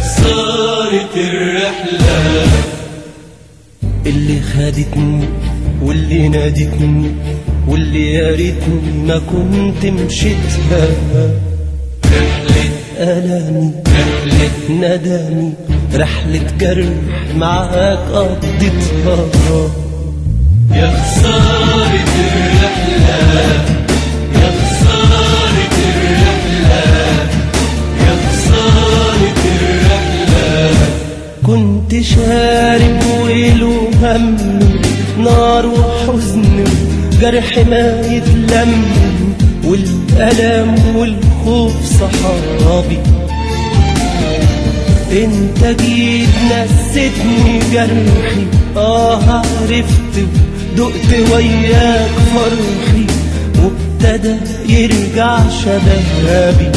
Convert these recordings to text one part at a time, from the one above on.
خسارة الرحلة اللي خدتني واللي نادتني واللي يا ريتني ما كنت مشيتها رحلة ألامي رحلة ندمي رحلة جرح معاك قضيتها يا خسارة الرحلة يا خسارة الرحلة يا خسارة الرحلة كنت شارب ويله همي نار وحزن جرح ما يتلم والألم والخوف صحابي انت جيت نسيتني جرحي اه عرفت دقت وياك فرحي وابتدى يرجع شبابي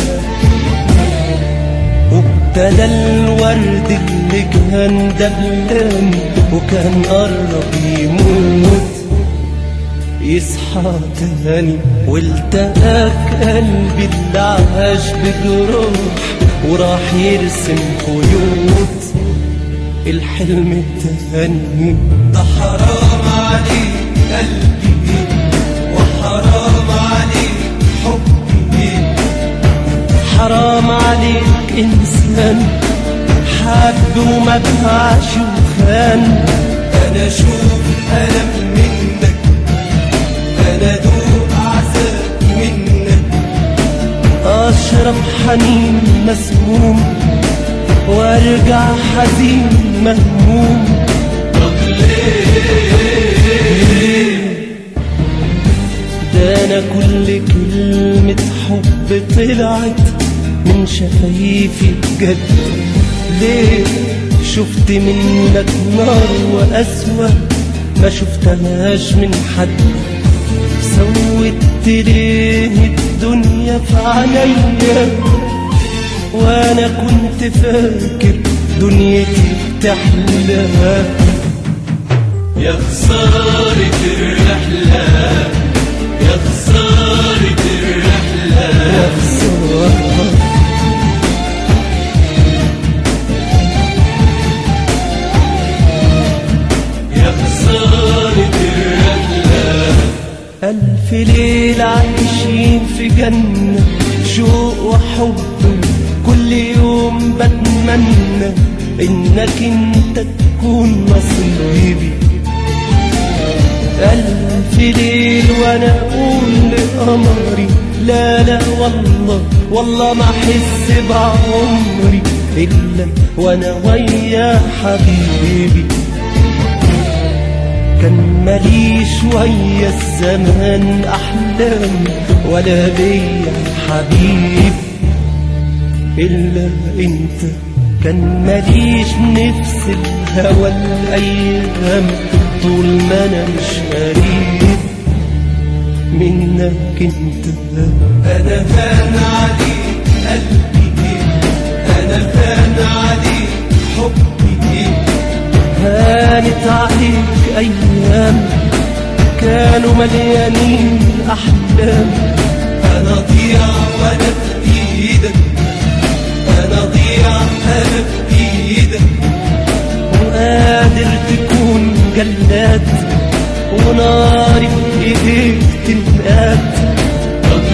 وابتدى الورد اللي كان دبلان وكان قرب يموت يصحى تاني والتقاك قلبي اللي عاش بجروح وراح يرسم خيوط الحلم تاني ده حرام عليك قلبي وحرام عليك حبي حرام عليك انسان حب وما باعش وخان انا اشوف الم منك انا ادوق عذاب منك اشرب حنين مسموم وارجع حزين مهموم طب ده انا كل كلمة حب طلعت من شفايفي بجد ليه شفت منك نار وأسوأ ما شفتهاش من حد سوت ليه الدنيا في عينيا وانا كنت فاكر دنيتي بتحلى يا خسارة الرحلة يا خسارة الرحلة يا خسارة يا خسارة الرحلة ألف ليلة عايشين في جنة شوق وحب كل يوم بتمنى إنك أنت تكون نصيبي ألف ليل وأنا أقول لقمري لا لا والله والله ما أحس بعمري إلا وأنا ويا حبيبي كان ماليش ويا الزمان احلام ولا ليا حبيب الا انت كان ماليش نفس الهوى الايام طول ما انا مش قريب منك انت انا كان عليك قلبي انا كان عليك حبي هانت عليك ايام كانوا مليانين احلام انا ضيع وانا في ايدك انا ضيع انا في ايدك وقادر تكون جلاد وناري في ايديك تنقاد طب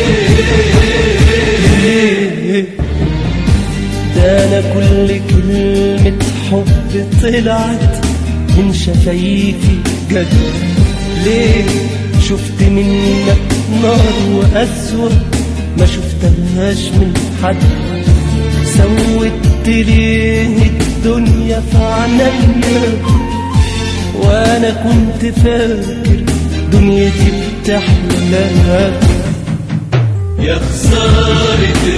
ليه ده انا كل كلمة حب طلعت من شفايفي جد ليه شفت منك نار وأسوأ ما شفتهاش من حد سوت ليه الدنيا في عينيا وانا كنت فاكر دنيتي بتحلى يا خسارة